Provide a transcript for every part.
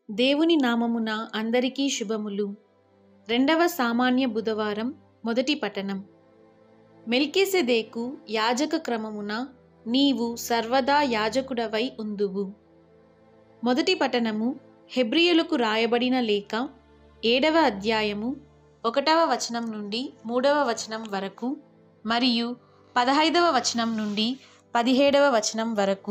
దేవుని నామమున అందరికీ శుభములు రెండవ సామాన్య బుధవారం మొదటి పఠనం మెల్కిసెదేకు యాజక క్రమమున నీవు సర్వదా యాజకుడవై ఉందువు మొదటి పఠనము హెబ్రియులకు రాయబడిన లేఖ ఏడవ అధ్యాయము ఒకటవ వచనం నుండి మూడవ వచనం వరకు మరియు పదహైదవ వచనం నుండి పదిహేడవ వచనం వరకు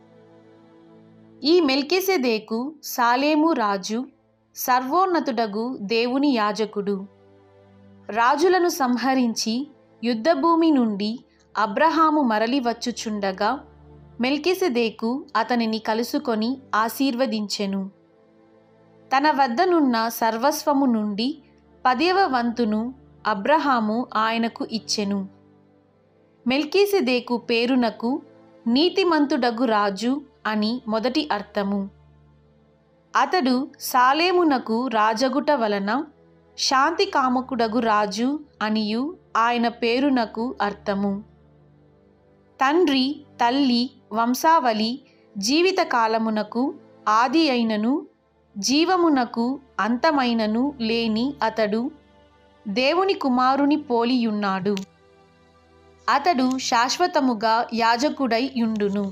ఈ మెల్కిసెదేకు సాలేము రాజు సర్వోన్నతుడగు దేవుని యాజకుడు రాజులను సంహరించి యుద్ధభూమి నుండి అబ్రహాము మరలి వచ్చుచుండగా మెల్కిసెదేకు అతనిని కలుసుకొని ఆశీర్వదించెను తన వద్దనున్న సర్వస్వము నుండి పదవ వంతును అబ్రహాము ఆయనకు ఇచ్చెను మెల్కీసెదేకు పేరునకు నీతిమంతుడగు రాజు అని మొదటి అర్థము అతడు సాలేమునకు రాజగుట వలన శాంతి కామకుడగు రాజు అనియు ఆయన పేరునకు అర్థము తండ్రి తల్లి వంశావళి జీవిత కాలమునకు ఆది అయినను జీవమునకు అంతమైనను లేని అతడు దేవుని కుమారుని పోలియున్నాడు అతడు శాశ్వతముగా యాజకుడై యుండును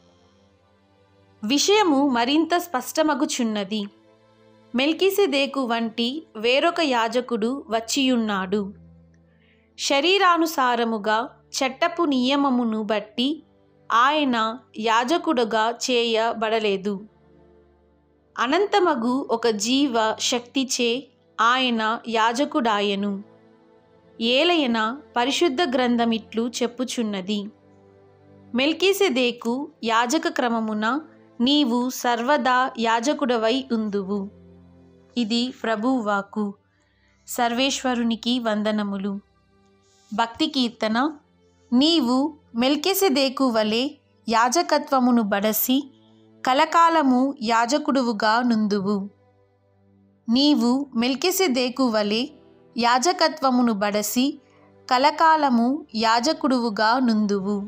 విషయము మరింత స్పష్టమగుచున్నది మెల్కిసెదేకు వంటి వేరొక యాజకుడు వచ్చియున్నాడు శరీరానుసారముగా చట్టపు నియమమును బట్టి ఆయన యాజకుడుగా చేయబడలేదు అనంతమగు ఒక జీవ శక్తిచే ఆయన యాజకుడాయను ఏలయన పరిశుద్ధ గ్రంథమిట్లు చెప్పుచున్నది మెల్కీసెదేకు యాజక క్రమమున నీవు సర్వదా యాజకుడవై ఉందువు ఇది ప్రభువాకు సర్వేశ్వరునికి వందనములు భక్తి కీర్తన నీవు మెల్కెసెదేకు వలె యాజకత్వమును బడసి కలకాలము యాజకుడువుగా నుందువు నీవు మెల్కెసెదేకు వలె యాజకత్వమును బడసి కలకాలము యాజకుడువుగా నుందువు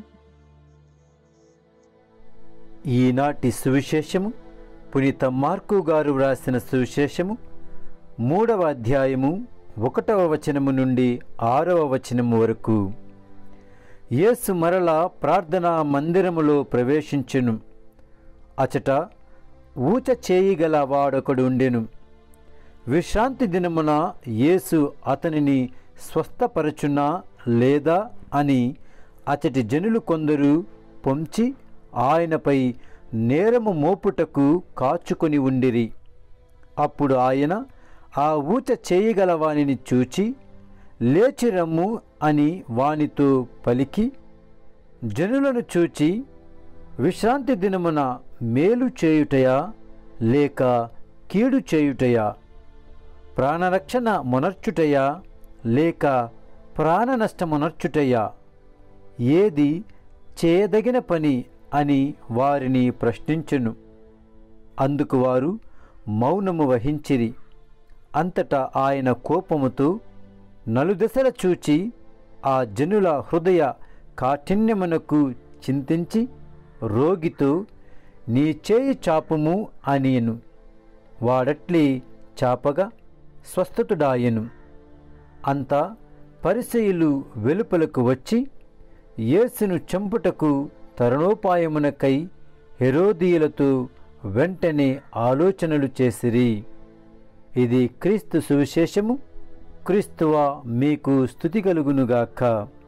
ఈనాటి సువిశేషము పునీత మార్కు గారు వ్రాసిన సువిశేషము మూడవ అధ్యాయము ఒకటవ వచనము నుండి ఆరవ వచనము వరకు యేసు మరల ప్రార్థనా మందిరములో ప్రవేశించెను అచట ఊచ చేయగల వాడొకడు ఉండెను విశ్రాంతి దినమున యేసు అతనిని స్వస్థపరచునా లేదా అని అచటి జనులు కొందరు పొంచి ఆయనపై నేరము మోపుటకు కాచుకొని ఉండిరి అప్పుడు ఆయన ఆ ఊచ చేయగల వానిని చూచి లేచిరమ్ము అని వానితో పలికి జనులను చూచి విశ్రాంతి దినమున మేలు చేయుటయా లేక కీడు చేయుటయా ప్రాణరక్షణ మొనర్చుటయా లేక ప్రాణ నష్టమునర్చుటయా ఏది చేయదగిన పని అని వారిని ప్రశ్నించెను అందుకు వారు మౌనము వహించిరి అంతటా ఆయన కోపముతో నలుదశల చూచి ఆ జనుల హృదయ కాఠిన్యమునకు చింతించి రోగితో నీ చేయి చాపుము అనియను వాడట్లే చాపగా స్వస్థతుడాయను అంతా పరిసయులు వెలుపలకు వచ్చి యేసును చంపుటకు తరుణోపాయమునకై హెరోదీయులతో వెంటనే ఆలోచనలు చేసిరి ఇది క్రీస్తు సువిశేషము క్రీస్తువా మీకు స్థుతి కలుగునుగాక